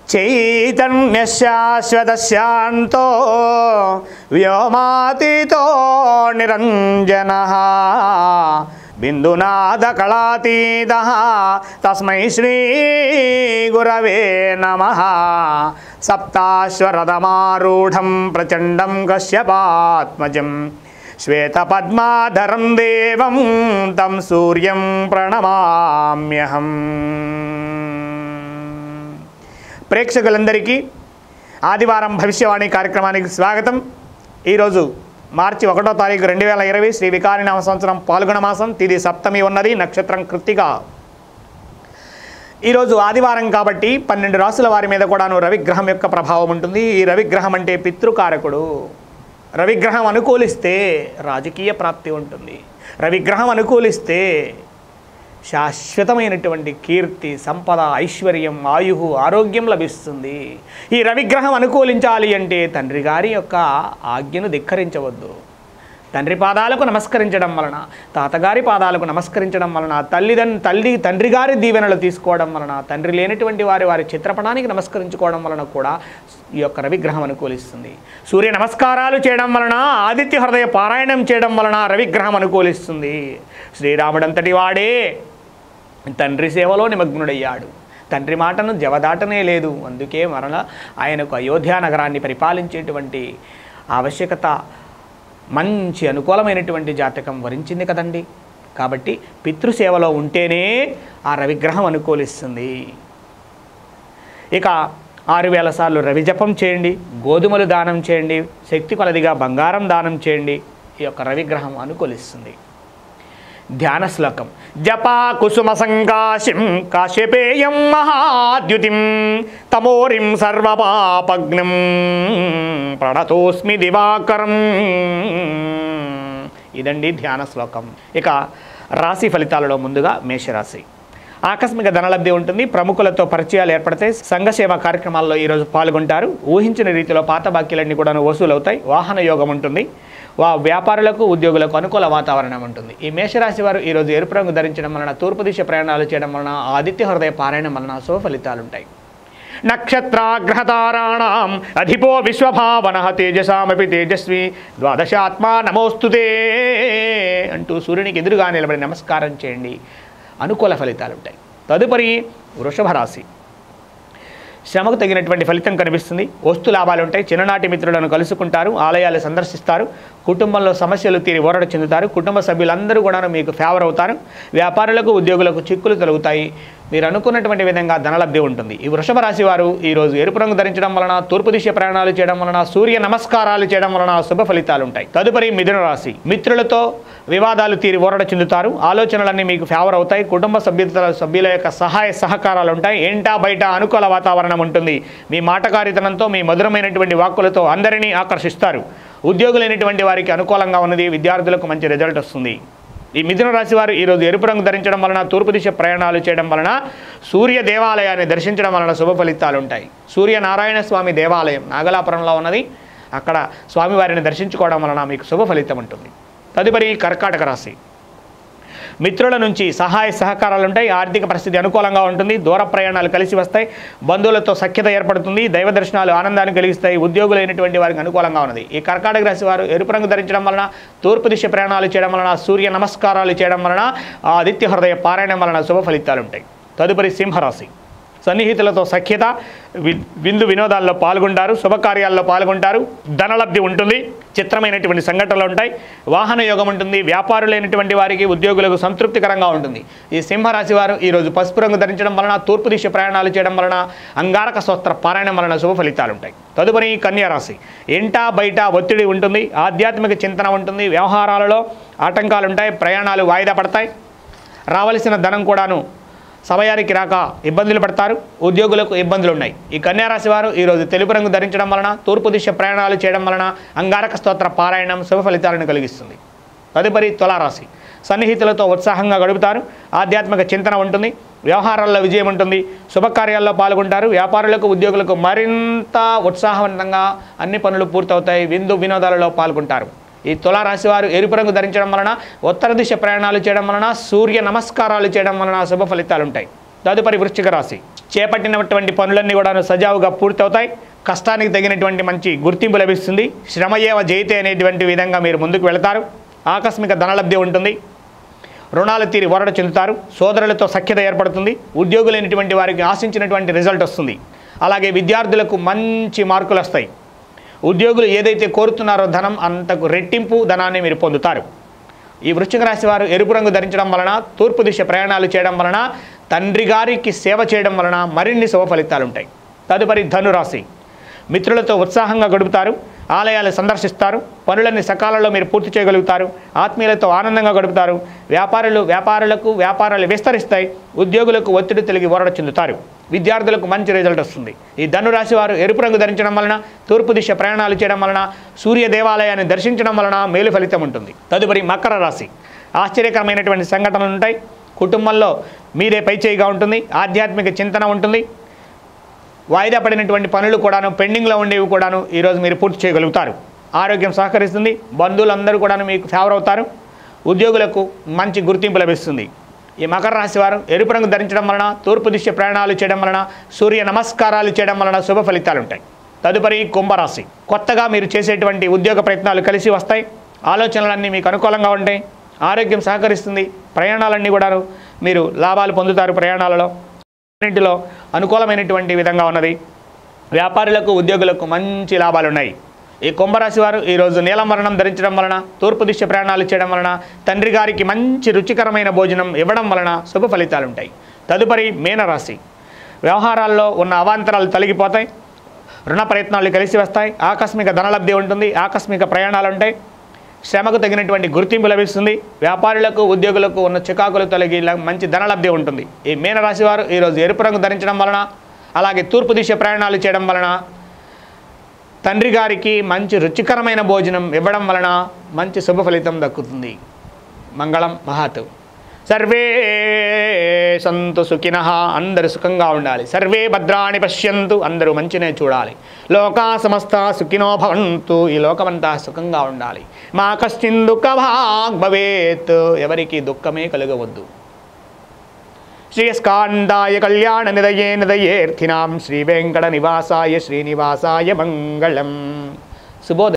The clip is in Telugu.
చైతన్యశాశ్వతశాంతో వ్యోమాతీతో నిరంజన బిందునాదకళాతీత తస్మై శ్రీ గురవే నమ సప్తాశ్వరథమారూఢం ప్రచండం కశ్యపాత్మజం శ్వేతపద్మాధరం దేవం తం సూర్యం ప్రణమామ్యహం ప్రేక్షకులందరికీ ఆదివారం భవిష్యవాణి కార్యక్రమానికి స్వాగతం ఈరోజు మార్చి ఒకటో తారీఖు రెండు వేల ఇరవై శ్రీ వికారినామ సంవత్సరం పాల్గొన మాసం తిది సప్తమి ఉన్నది నక్షత్రం కృత్తిక ఈరోజు ఆదివారం కాబట్టి పన్నెండు రాసుల వారి మీద కూడాను రవిగ్రహం యొక్క ప్రభావం ఉంటుంది ఈ రవిగ్రహం అంటే పితృకారకుడు రవిగ్రహం అనుకూలిస్తే రాజకీయ ప్రాప్తి ఉంటుంది రవిగ్రహం అనుకూలిస్తే శాశ్వతమైనటువంటి కీర్తి సంపద ఐశ్వర్యం ఆయు ఆరోగ్యం లభిస్తుంది ఈ రవిగ్రహం అనుకూలించాలి అంటే తండ్రి గారి యొక్క ఆజ్ఞను ధిక్కరించవద్దు తండ్రి పాదాలకు నమస్కరించడం వలన తాతగారి పాదాలకు నమస్కరించడం వలన తల్లిదన్ తల్లి తండ్రి గారి దీవెనలు తీసుకోవడం వలన తండ్రి లేనటువంటి వారి వారి చిత్రపటానికి నమస్కరించుకోవడం వలన కూడా ఈ యొక్క రవిగ్రహం అనుకూలిస్తుంది సూర్య నమస్కారాలు చేయడం వలన ఆదిత్య హృదయ పారాయణం చేయడం వలన రవిగ్రహం అనుకూలిస్తుంది శ్రీరాముడంతటి వాడే తండ్రి సేవలో నిమగ్నుడయ్యాడు తండ్రి మాటను జవదాటనే లేదు అందుకే మరల ఆయనకు అయోధ్య నగరాన్ని పరిపాలించేటువంటి ఆవశ్యకత మంచి అనుకూలమైనటువంటి జాతకం వరించింది కదండి కాబట్టి పితృసేవలో ఉంటేనే ఆ రవిగ్రహం అనుకూలిస్తుంది ఇక ఆరు వేల సార్లు రవి జపం చేయండి గోధుమలు దానం చేయండి శక్తి కొలదిగా బంగారం దానం చేయండి ఈ యొక్క రవిగ్రహం అనుకూలిస్తుంది ధ్యాన శ్లోకం జపా కుసుమ సంకాశిం కాశ్యపేయం మహాద్యుతిం తమోరిం సర్వపాపగ్నం ప్రణతోస్మి దివాకరం ఇదండి ధ్యాన శ్లోకం ఇక రాశి ఫలితాలలో ముందుగా మేషరాశి ఆకస్మిక ధనలబ్ధి ఉంటుంది ప్రముఖులతో పరిచయాలు ఏర్పడతాయి సంఘ సేవా కార్యక్రమాల్లో ఈరోజు పాల్గొంటారు ఊహించిన రీతిలో పాత బాకీలన్నీ కూడా వసూలవుతాయి వాహన యోగం ఉంటుంది వా వ్యాపారులకు ఉద్యోగులకు అనుకూల వాతావరణం ఉంటుంది ఈ మేషరాశి వారు ఈరోజు ఎరుపు రంగు ధరించడం వలన తూర్పు దిశ ప్రయాణాలు చేయడం వలన ఆదిత్య హృదయ పారాయణం వలన శుభ ఫలితాలు ఉంటాయి నక్షత్రాగ్రహతారాణం అధిపో విశ్వభావన తేజసామపి తేజస్వి ద్వాదశాత్మా నమోస్తుతే అంటూ సూర్యునికి ఎదురుగా నిలబడి నమస్కారం చేయండి అనుకూల ఫలితాలు ఉంటాయి తదుపరి వృషభ రాశి శ్రమకు తగినటువంటి ఫలితం కనిపిస్తుంది వస్తు లాభాలు ఉంటాయి చిన్ననాటి మిత్రులను కలుసుకుంటారు ఆలయాలు సందర్శిస్తారు కుటుంబంలో సమస్యలు తీరి ఓరడ చెందుతారు కుటుంబ సభ్యులందరూ కూడా మీకు ఫేవర్ అవుతారు వ్యాపారులకు ఉద్యోగులకు చిక్కులు తొలగుతాయి మీరు అనుకున్నటువంటి విధంగా ధనలబ్ధి ఉంటుంది ఈ వృషభ రాశి వారు ఈరోజు ఎరుపు రంగు ధరించడం వలన తూర్పు దిశ ప్రయాణాలు చేయడం వలన సూర్య నమస్కారాలు చేయడం వలన శుభ ఫలితాలు ఉంటాయి తదుపరి మిథున రాశి మిత్రులతో వివాదాలు తీరి ఓరడ చెందుతారు ఆలోచనలన్నీ మీకు ఫేవర్ అవుతాయి కుటుంబ సభ్యుల సభ్యుల యొక్క సహాయ సహకారాలు ఉంటాయి ఏంటా బయట అనుకూల వాతావరణం ఉంటుంది మీ మాటకారితనంతో మీ మధురమైనటువంటి వాక్కులతో అందరినీ ఆకర్షిస్తారు ఉద్యోగులైనటువంటి వారికి అనుకూలంగా ఉన్నది విద్యార్థులకు మంచి రిజల్ట్ వస్తుంది ఈ మిథున రాశి వారు ఈరోజు ఎరుపు రంగు ధరించడం వలన తూర్పు దిశ ప్రయాణాలు చేయడం వలన సూర్య దేవాలయాన్ని దర్శించడం వలన శుభ ఫలితాలు ఉంటాయి సూర్యనారాయణ స్వామి దేవాలయం నాగలాపురంలో ఉన్నది అక్కడ స్వామివారిని దర్శించుకోవడం వలన మీకు శుభ ఫలితం ఉంటుంది తదుపరి కర్కాటక రాశి మిత్రుల నుంచి సహాయ సహకారాలు ఉంటాయి ఆర్థిక పరిస్థితి అనుకూలంగా ఉంటుంది దూర ప్రయాణాలు కలిసి వస్తాయి బంధువులతో సఖ్యత ఏర్పడుతుంది దైవ దర్శనాలు ఆనందాన్ని కలిగిస్తాయి ఉద్యోగులైనటువంటి వారికి అనుకూలంగా ఉన్నది ఈ కర్కాటక రాశి వారు ఎరుపు రంగు ధరించడం వలన తూర్పు దిశ ప్రయాణాలు చేయడం వలన సూర్య నమస్కారాలు చేయడం వలన ఆ ఆదిత్య హృదయ పారాయణం వలన శుభ ఫలితాలు ఉంటాయి తదుపరి సింహరాశి సన్నిహితులతో సఖ్యత వి విందు వినోదాల్లో పాల్గొంటారు శుభకార్యాల్లో పాల్గొంటారు ధనలబ్ధి ఉంటుంది చిత్రమైనటువంటి సంఘటనలు ఉంటాయి వాహన యోగం ఉంటుంది వ్యాపారులైనటువంటి వారికి ఉద్యోగులకు సంతృప్తికరంగా ఉంటుంది ఈ సింహరాశి వారు ఈరోజు పసుపు రంగు ధరించడం వలన తూర్పు దిశ ప్రయాణాలు చేయడం వలన అంగారక స్వస్త్ర పారాయణం వలన శుభ ఫలితాలు ఉంటాయి తదుపరి కన్యా రాశి ఇంటా బయట ఒత్తిడి ఉంటుంది ఆధ్యాత్మిక చింతన ఉంటుంది వ్యవహారాలలో ఆటంకాలు ఉంటాయి ప్రయాణాలు వాయిదా పడతాయి రావలసిన ధనం కూడాను సమయానికి రాక ఇబ్బందులు పడతారు ఉద్యోగులకు ఇబ్బందులు ఉన్నాయి ఈ కన్యారాశి వారు ఈరోజు తెలుపు రంగు ధరించడం వలన తూర్పు దిశ ప్రయాణాలు చేయడం వలన అంగారక స్తోత్ర పారాయణం శుభ ఫలితాలను కలిగిస్తుంది తదుపరి తులారాశి సన్నిహితులతో ఉత్సాహంగా గడుపుతారు ఆధ్యాత్మిక చింతన ఉంటుంది వ్యవహారాల్లో విజయం ఉంటుంది శుభకార్యాల్లో పాల్గొంటారు వ్యాపారులకు ఉద్యోగులకు మరింత ఉత్సాహవంతంగా అన్ని పనులు పూర్తవుతాయి విందు వినోదాలలో పాల్గొంటారు ఈ తులారాశి వారు ఎరుపు రంగు ధరించడం వలన ఉత్తర దిశ ప్రయాణాలు చేయడం వలన సూర్య నమస్కారాలు చేయడం వలన శుభ ఫలితాలు ఉంటాయి తదుపరి వృశ్చిక రాశి చేపట్టినటువంటి పనులన్నీ కూడా సజావుగా పూర్తవుతాయి కష్టానికి తగినటువంటి మంచి గుర్తింపు లభిస్తుంది శ్రమయేవ జయితే అనేటువంటి విధంగా మీరు ముందుకు వెళతారు ఆకస్మిక ధనలబ్ధి ఉంటుంది రుణాలు తీరి వరడ చెందుతారు సోదరులతో సఖ్యత ఏర్పడుతుంది ఉద్యోగులైనటువంటి వారికి ఆశించినటువంటి రిజల్ట్ వస్తుంది అలాగే విద్యార్థులకు మంచి మార్కులు వస్తాయి ఉద్యోగులు ఏదైతే కోరుతున్నారో ధనం అంతకు రెట్టింపు ధనాన్ని మీరు పొందుతారు ఈ వృశ్చిక రాశి వారు ఎరుపు రంగు ధరించడం వలన తూర్పు దిశ ప్రయాణాలు చేయడం వలన తండ్రి గారికి సేవ చేయడం వలన మరిన్ని శుభ ఫలితాలు ఉంటాయి తదుపరి ధనురాశి మిత్రులతో ఉత్సాహంగా గడుపుతారు ఆలయాలు సందర్శిస్తారు పనులన్నీ సకాలంలో మీరు పూర్తి చేయగలుగుతారు ఆత్మీయులతో ఆనందంగా గడుపుతారు వ్యాపారులు వ్యాపారులకు వ్యాపారాలు విస్తరిస్తాయి ఉద్యోగులకు ఒత్తిడి తెలిగి ఓరడ చెందుతారు విద్యార్థులకు మంచి రిజల్ట్ వస్తుంది ఈ ధనురాశి వారు ఎరుపు రంగు ధరించడం వలన తూర్పు దిశ ప్రయాణాలు చేయడం వలన సూర్య దేవాలయాన్ని దర్శించడం వలన మేలు ఫలితం ఉంటుంది తదుపరి మకర రాశి ఆశ్చర్యకరమైనటువంటి సంఘటనలు ఉంటాయి కుటుంబంలో మీరే పైచేయిగా ఉంటుంది ఆధ్యాత్మిక చింతన ఉంటుంది వాయిదా పడినటువంటి పనులు కూడాను పెండింగ్లో ఉండేవి కూడాను ఈరోజు మీరు పూర్తి చేయగలుగుతారు ఆరోగ్యం సహకరిస్తుంది బంధువులందరూ కూడాను మీకు ఫేవర్ అవుతారు ఉద్యోగులకు మంచి గుర్తింపు లభిస్తుంది ఈ మకర రాశి వారు ఎరుపు రంగు ధరించడం వలన తూర్పు దిశ ప్రయాణాలు చేయడం వలన సూర్య నమస్కారాలు చేయడం వలన శుభ ఫలితాలు ఉంటాయి తదుపరి కుంభరాశి కొత్తగా మీరు చేసేటువంటి ఉద్యోగ ప్రయత్నాలు కలిసి వస్తాయి ఆలోచనలన్నీ మీకు అనుకూలంగా ఉంటాయి ఆరోగ్యం సహకరిస్తుంది ప్రయాణాలన్నీ కూడా మీరు లాభాలు పొందుతారు ప్రయాణాలలో అన్నింటిలో అనుకూలమైనటువంటి విధంగా ఉన్నది వ్యాపారులకు ఉద్యోగులకు మంచి లాభాలు ఉన్నాయి ఈ కుంభరాశి వారు ఈరోజు నీలం వర్ణం ధరించడం వలన తూర్పు దిశ ప్రయాణాలు చేయడం వలన తండ్రి గారికి మంచి రుచికరమైన భోజనం ఇవ్వడం వలన శుభ ఫలితాలు ఉంటాయి తదుపరి మీనరాశి వ్యవహారాల్లో ఉన్న అవాంతరాలు తొలగిపోతాయి రుణ ప్రయత్నాలు కలిసి వస్తాయి ఆకస్మిక ధనలబ్ధి ఉంటుంది ఆకస్మిక ప్రయాణాలు ఉంటాయి శ్రమకు తగినటువంటి గుర్తింపు లభిస్తుంది వ్యాపారులకు ఉద్యోగులకు ఉన్న చికాకులు తొలగి ల- మంచి ధనలబ్ధి ఉంటుంది ఈ మీనరాశి వారు ఈరోజు ఎరుపు రంగు ధరించడం వలన అలాగే తూర్పు దిశ ప్రయాణాలు చేయడం వలన తండ్రి గారికి మంచి రుచికరమైన భోజనం ఇవ్వడం వలన మంచి శుభ ఫలితం దక్కుతుంది మంగళం మహాత్ సర్వే సంతు సుఖిన అందరూ సుఖంగా ఉండాలి సర్వే భద్రాణి పశ్యంతు అందరూ మంచినే చూడాలి లోకా సమస్త సుఖినో భవంతు ఈ లోకమంతా సుఖంగా ఉండాలి మా కశ్చిన్ దుఃఖభాగ్ భవేత్ ఎవరికి దుఃఖమే కలగవద్దు శ్రీయస్కాందాయ కళ్యాణ నిదయే నిదయేర్థినాం శ్రీ వెంకట నివాసాయ శ్రీనివాసాయ మంగళం శుభోదయం